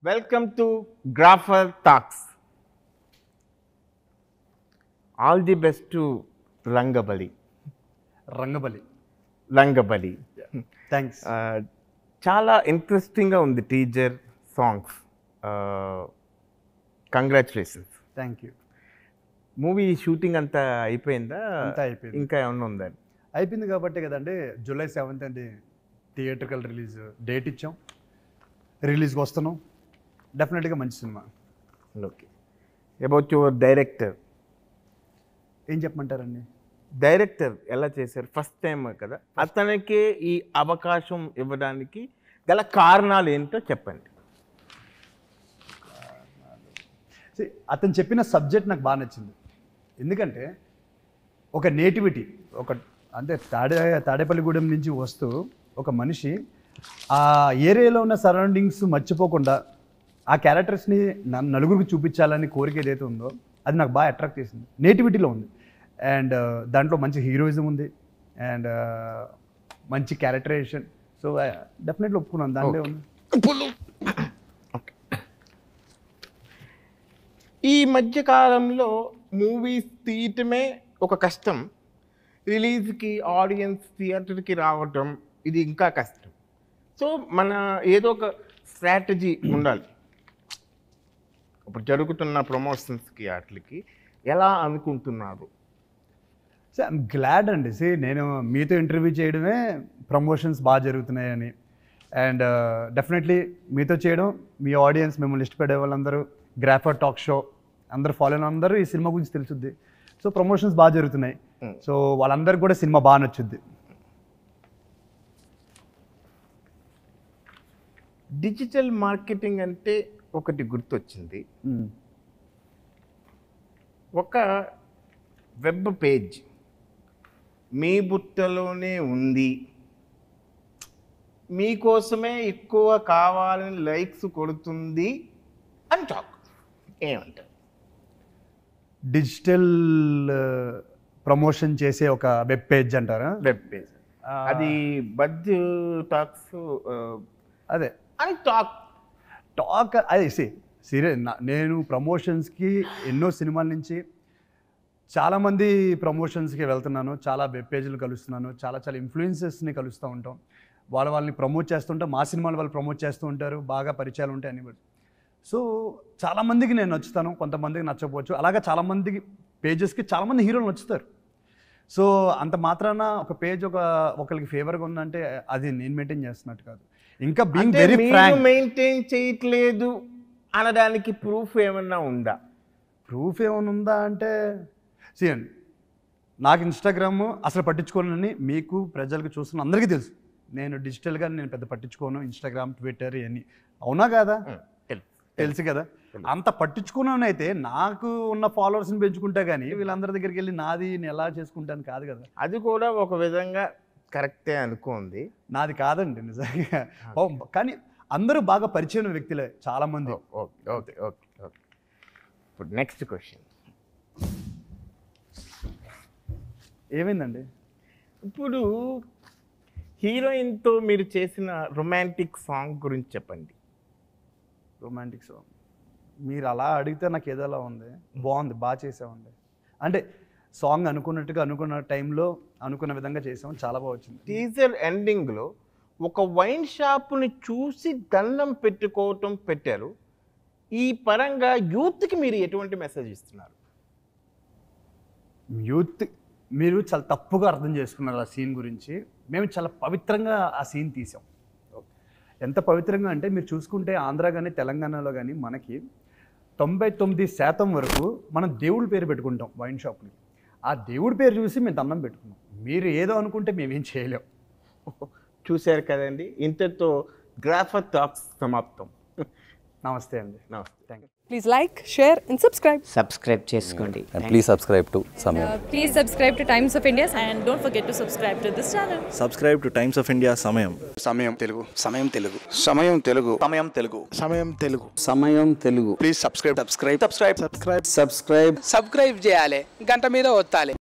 Welcome to Grapher Talks. All the best to Rangabali. Rangabali Rangabali. Thanks Uh, చాలా ఇంట్రెస్టింగ్గా ఉంది teaser songs congratulations thank you movie shooting అంతా అయిపోయిందా అంతా అయిపోయింది. ఇంకా ఏమన్నా ఉందా అయిపోయింది కాబట్టి కదండి జూలై సెవెంత్ అండి థియేటర్కల్ రిలీజ్ డేట్ ఇచ్చాం రిలీజ్కి వస్తున్నాం డెఫినెట్గా మంచి సినిమా ఓకే అబౌట్ యువర్ డైరెక్టర్ ఏం చెప్పమంటారండి డైరెక్టర్ ఎలా చేశారు ఫస్ట్ టైం కదా అతనికి ఈ అవకాశం ఇవ్వడానికి గల కారణాలు ఏంటో చెప్పండి See, అతను చెప్పిన సబ్జెక్ట్ నాకు బాగా నచ్చింది ఎందుకంటే ఒక నేటివిటీ ఒక అంటే తాడే తాడేపల్లిగూడెం నుంచి వస్తూ ఒక మనిషి ఆ ఏరియాలో ఉన్న సరౌండింగ్స్ మర్చిపోకుండా ఆ క్యారెక్టర్స్ని న- నలుగురికి చూపించాలని కోరిక ఏదైతే ఉందో అది నాకు బాగా అట్రాక్ట్ చేసింది నేటివిటీలో ఉంది అండ్ దాంట్లో మంచి హీరోయిజం ఉంది అండ్ మంచి క్యారెక్టరైజేషన్ సో డెఫినెట్లీ ఒప్పుకున్నాను దాంట్లో ఉంది ఈ మధ్య కాలంలో మూవీస్ తీయటమే ఒక కష్టం రిలీజ్కి ఆడియన్స్ థియేటర్కి రావటం ఇది ఇంకా కష్టం సో మన ఏదో ఒక స్ట్రాటజీ ఉండాలి ఇప్పుడు జరుగుతున్న ప్రమోషన్స్కి వాటికి ఎలా అనుకుంటున్నారు సో ఐమ్ గ్లాడ్ అండి సి నేను మీతో ఇంటర్వ్యూ చేయడమే ప్రమోషన్స్ బాగా జరుగుతున్నాయని అండ్ డెఫినెట్లీ మీతో చేయడం మీ ఆడియన్స్ మిమ్మల్ని ఇష్టపడే వాళ్ళందరూ గ్రాఫర్ టాక్ షో అందరూ ఫాలో అయిన అందరూ ఈ సినిమా గురించి తెలుసుద్ది సో ప్రమోషన్స్ బాగా జరుగుతున్నాయి Mm. సో వాళ్ళందరికీ కూడా సినిమా బాగా నచ్చుద్ది డిజిటల్ మార్కెటింగ్ అంటే ఒకటి గుర్తొచ్చింది ఒక వెబ్ పేజ్ మీ బుట్టలోనే ఉంది మీకోసమే ఎక్కువ కావాలని లైక్స్ కొడుతుంది అని టాక్ ఏమంటారు డిజిటల్ ప్రమోషన్ చేసే ఒక వెబ్ పేజ్ అంటారా వెబ్ పేజ్ అది బజ్ టాక్స్ అదే అని టాక్ టాక్ అది సి సీరియస్ నేను ప్రమోషన్స్కి ఎన్నో సినిమాల నుంచి చాలామంది ప్రమోషన్స్కి వెళ్తున్నాను చాలా వెబ్ పేజీలు కలుస్తున్నాను చాలా చాలా ఇన్ఫ్లుయెన్సెస్ని కలుస్తూ ఉంటాం వాళ్ళ వాళ్ళని ప్రమోట్ చేస్తుంటాం మా సినిమాలు వాళ్ళు ప్రమోట్ చేస్తూ ఉంటారు బాగా పరిచయాలు ఉంటాయి అన్ని కూడా. సో చాలామందికి నేను నచ్చుతాను కొంతమందికి నచ్చకపోవచ్చు అలాగా చాలామందికి పేజెస్కి చాలామంది హీరోలు నచ్చుతారు సో అంత మాత్రాన ఒక పేజ్ ఒక ఒకరికి ఫేవర్గా ఉందంటే అది నేను మెయింటైన్ చేస్తున్నట్టు కాదు ఇంకా బీయింగ్ అంటే వెరీ మీరు ఫ్రాంక్ మెయింటైన్ చేయట్లేదు అనడానికి ప్రూఫ్ ఏమన్నా ఉందా ప్రూఫ్ ఏమైనా ఉందా అంటే చేయండి నాకు ఇన్స్టాగ్రామ్ అసలు పట్టించుకోనని మీకు ప్రజలకు చూస్తున్న అందరికీ తెలుసు నేను డిజిటల్గా నేను పెద్ద పట్టించుకోను ఇన్స్టాగ్రామ్ ట్విట్టర్ ఇవన్నీ అవునా కాదా తెలుసు కదా అంత పట్టించుకున్నానైతే నాకు ఉన్న ఫాలోవర్స్ని పెంచుకుంటా కానీ వీళ్ళందరి దగ్గరికి వెళ్ళి నాది నేను ఎలా చేసుకుంటాను కాదు కదా అది కూడా ఒక విధంగా కరెక్టే అనుకోండి నాది కాదండి నిజంగా ఓ, కానీ అందరూ బాగా పరిచయం వ్యక్తులే చాలా మంది ఓకే ఓకే ఓకే ఓకే ఇప్పుడు నెక్స్ట్ క్వశ్చన్ ఏమైందండి ఇప్పుడు హీరోయిన్తో మీరు చేసిన రొమాంటిక్ సాంగ్ గురించి చెప్పండి రొమాంటిక్ సాంగ్ మీరు అలా అడిగితే నాకు ఏదోలా ఉంది బాగుంది బాగా చేసామండి అంటే సాంగ్ అనుకున్నట్టుగా అనుకున్న టైంలో అనుకున్న విధంగా చేసాం చాలా బాగా వచ్చింది టీజర్ ఎండింగ్లో ఒక వైన్ షాప్ని చూసి దండం పెట్టుకోవటం పెట్టారు ఈ పరంగా యూత్కి మీరు ఎటువంటి మెసేజ్ ఇస్తున్నారు యూత్ మీరు చాలా తప్పుగా అర్థం చేసుకున్నారు ఆ సీన్ గురించి మేము చాలా పవిత్రంగా ఆ సీన్ తీసాం ఎంత పవిత్రంగా అంటే మీరు చూసుకుంటే ఆంధ్ర కానీ తెలంగాణలో కానీ మనకి తొంభై తొమ్మిది శాతం వరకు మనం దేవుడి పేరు పెట్టుకుంటాం వైన్ షాప్ని ఆ దేవుడి పేరు చూసి మేము దండం పెట్టుకున్నాం మీరు ఏదో అనుకుంటే మేమేం చేయలేం చూశారు కదండి ఇంతతో గ్రాఫర్ టాక్స్ సమాప్తం నమస్తే అండి నమస్తే thank you Please like, share, and subscribe. Subscribe చేసుకోండి and please subscribe to Samyam. Please subscribe to Times of India. and don't forget to subscribe to this channel. Subscribe to Times of India Samayam Samayam Telugu Samayam Telugu Samayam Telugu Samayam Telugu Samayam Telugu Samayam Telugu please subscribe subscribe subscribe subscribe subscribe subscribe చేయాలి గంట మీద ఒత్తాలి